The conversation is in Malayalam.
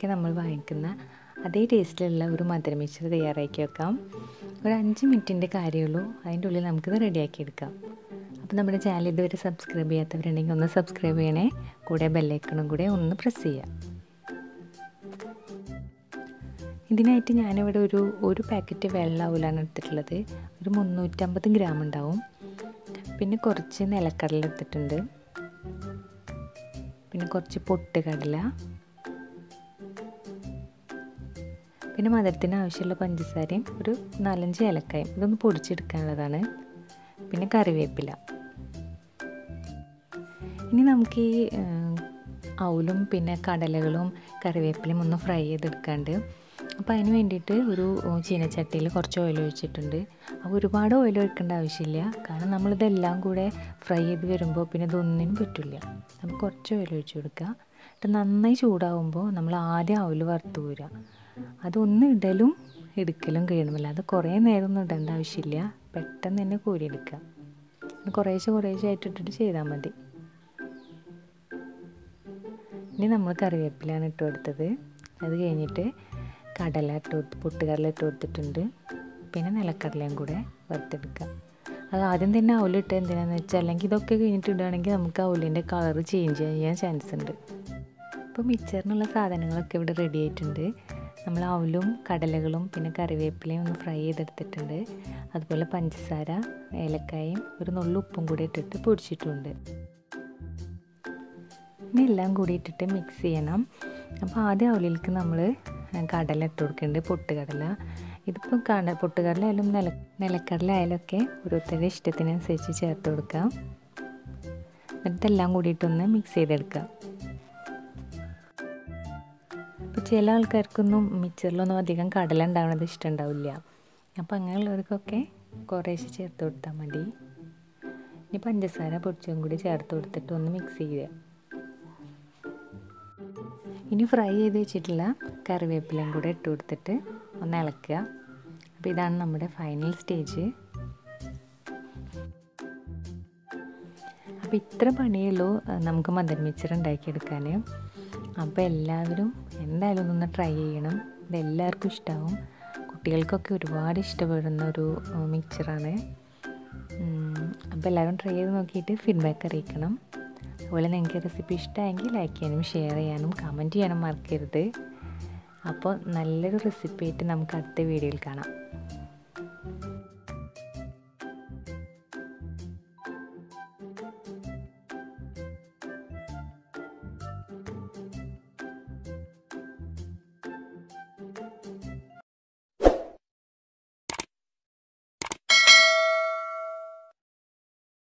കടയിലൊക്കെ നമ്മൾ വാങ്ങിക്കുന്ന അതേ ടേസ്റ്റിലുള്ള ഒരു മധുര മിക്സർ തയ്യാറാക്കി വെക്കാം ഒരു അഞ്ച് മിനിറ്റിൻ്റെ കാര്യമുള്ളൂ അതിൻ്റെ ഉള്ളിൽ നമുക്കിത് റെഡിയാക്കി എടുക്കാം അപ്പോൾ നമ്മുടെ ചാനൽ ഇതുവരെ സബ്സ്ക്രൈബ് ചെയ്യാത്തവരുണ്ടെങ്കിൽ ഒന്ന് സബ്സ്ക്രൈബ് ചെയ്യണേ കൂടെ ബെല്ലൈക്കണും കൂടെ ഒന്ന് പ്രസ് ചെയ്യാം ഇതിനായിട്ട് ഞാനിവിടെ ഒരു ഒരു പാക്കറ്റ് വെള്ള അവലാണ് എടുത്തിട്ടുള്ളത് ഒരു മുന്നൂറ്റമ്പത് ഗ്രാം ഉണ്ടാവും പിന്നെ കുറച്ച് നിലക്കടല എടുത്തിട്ടുണ്ട് പിന്നെ കുറച്ച് പൊട്ടുകടല പിന്നെ മധുരത്തിന് ആവശ്യമുള്ള പഞ്ചസാരയും ഒരു നാലഞ്ച് ഏലക്കായും ഇതൊന്ന് പൊടിച്ചെടുക്കാനുള്ളതാണ് പിന്നെ കറിവേപ്പില ഇനി നമുക്ക് ഈ ഔലും പിന്നെ കടലകളും കറിവേപ്പിലയും ഒന്ന് ഫ്രൈ ചെയ്തെടുക്കാണ്ട് അപ്പോൾ അതിന് വേണ്ടിയിട്ട് ഒരു ചീനച്ചട്ടിയിൽ കുറച്ച് ഓയിൽ ഒഴിച്ചിട്ടുണ്ട് അപ്പോൾ ഒരുപാട് ഓയിൽ ഒഴിക്കേണ്ട ആവശ്യമില്ല കാരണം നമ്മളിതെല്ലാം കൂടെ ഫ്രൈ ചെയ്ത് വരുമ്പോൾ പിന്നെ ഇതൊന്നിനും പറ്റില്ല നമുക്ക് കുറച്ച് ഓയിൽ ഒഴിച്ച് കൊടുക്കുക എന്നിട്ട് നന്നായി ചൂടാവുമ്പോൾ നമ്മൾ ആദ്യം ഔല് വറുത്ത് പോരുക അതൊന്ന് ഇടലും എടുക്കലും കഴിയണമല്ല അത് കുറേ നേരം ഒന്നും ഇടേണ്ട ആവശ്യമില്ല പെട്ടെന്ന് തന്നെ കോരിയെടുക്കുക കുറേശ്ശെ കുറേശ്ശെ ആയിട്ട് ഇട്ടിട്ട് ചെയ്താൽ മതി ഇനി നമ്മൾ കറിവേപ്പിലാണ് ഇട്ട് കൊടുത്തത് അത് കഴിഞ്ഞിട്ട് കടല ഇട്ട് കൊടുത്ത് പൊട്ടുകടല ഇട്ട് കൊടുത്തിട്ടുണ്ട് പിന്നെ നിലക്കടലയും കൂടെ വറുത്തെടുക്കുക അത് ആദ്യം തന്നെ അവലിട്ട് എന്തിനാന്ന് വെച്ചാൽ അല്ലെങ്കിൽ ഇതൊക്കെ കഴിഞ്ഞിട്ട് ഇടുകയാണെങ്കിൽ നമുക്ക് അവലിൻ്റെ കളർ ചേഞ്ച് ചെയ്യാൻ ചാൻസ് ഉണ്ട് ഇപ്പോൾ മിക്സറിനുള്ള സാധനങ്ങളൊക്കെ ഇവിടെ റെഡി ആയിട്ടുണ്ട് നമ്മൾ അവലും കടലകളും പിന്നെ കറിവേപ്പിലയും ഒന്ന് ഫ്രൈ ചെയ്തെടുത്തിട്ടുണ്ട് അതുപോലെ പഞ്ചസാര ഏലക്കായും ഒരു നുള്ളു ഉപ്പും കൂടി ഇട്ടിട്ട് പൊടിച്ചിട്ടുണ്ട് ഇനി എല്ലാം കൂടി ഇട്ടിട്ട് മിക്സ് ചെയ്യണം അപ്പോൾ ആദ്യം അവലിലേക്ക് നമ്മൾ കടല ഇട്ട് കൊടുക്കുന്നുണ്ട് പൊട്ടുകടല ഇതിപ്പോൾ കട പൊട്ടുകടല ആയാലും നില നിലക്കടല ആയാലും ഒക്കെ ഓരോരുത്തരുടെ ഇഷ്ടത്തിനനുസരിച്ച് ചേർത്ത് കൊടുക്കാം എന്നിട്ട് എല്ലാം കൂടിയിട്ടൊന്ന് മിക്സ് ചെയ്തെടുക്കുക ഇപ്പോൾ ചില ആൾക്കാർക്കൊന്നും മിക്സറിലൊന്നും അധികം കടല ഉണ്ടാവുന്നത് ഇഷ്ടമുണ്ടാവില്ല അപ്പോൾ അങ്ങനെയുള്ളവർക്കൊക്കെ കുറേശ്ശെ ചേർത്ത് കൊടുത്താൽ മതി ഇനി പഞ്ചസാര പൊടിച്ചും കൂടി ചേർത്ത് കൊടുത്തിട്ട് ഒന്ന് മിക്സ് ചെയ്യുക ഇനി ഫ്രൈ ചെയ്ത് വെച്ചിട്ടുള്ള കറിവേപ്പിലയും കൂടെ ഇട്ട് കൊടുത്തിട്ട് ഒന്ന് ഇളക്കുക അപ്പോൾ ഇതാണ് നമ്മുടെ ഫൈനൽ സ്റ്റേജ് അപ്പോൾ ഇത്ര പണിയുള്ളൂ നമുക്ക് മദർ മിക്സർ ഉണ്ടാക്കിയെടുക്കാൻ അപ്പോൾ എല്ലാവരും എന്തായാലും ഒന്ന് ട്രൈ ചെയ്യണം ഇത് എല്ലാവർക്കും ഇഷ്ടമാവും കുട്ടികൾക്കൊക്കെ ഒരുപാട് ഇഷ്ടപ്പെടുന്ന ഒരു മിക്സറാണ് അപ്പോൾ എല്ലാവരും ട്രൈ ചെയ്ത് നോക്കിയിട്ട് ഫീഡ്ബാക്ക് അറിയിക്കണം അതുപോലെ നിങ്ങൾക്ക് റെസിപ്പി ഇഷ്ടമായെങ്കിൽ ലൈക്ക് ചെയ്യാനും ഷെയർ ചെയ്യാനും കമൻറ്റ് ചെയ്യാനും മറക്കരുത് അപ്പോൾ നല്ലൊരു റെസിപ്പി ആയിട്ട് നമുക്ക് അടുത്ത വീഡിയോയിൽ കാണാം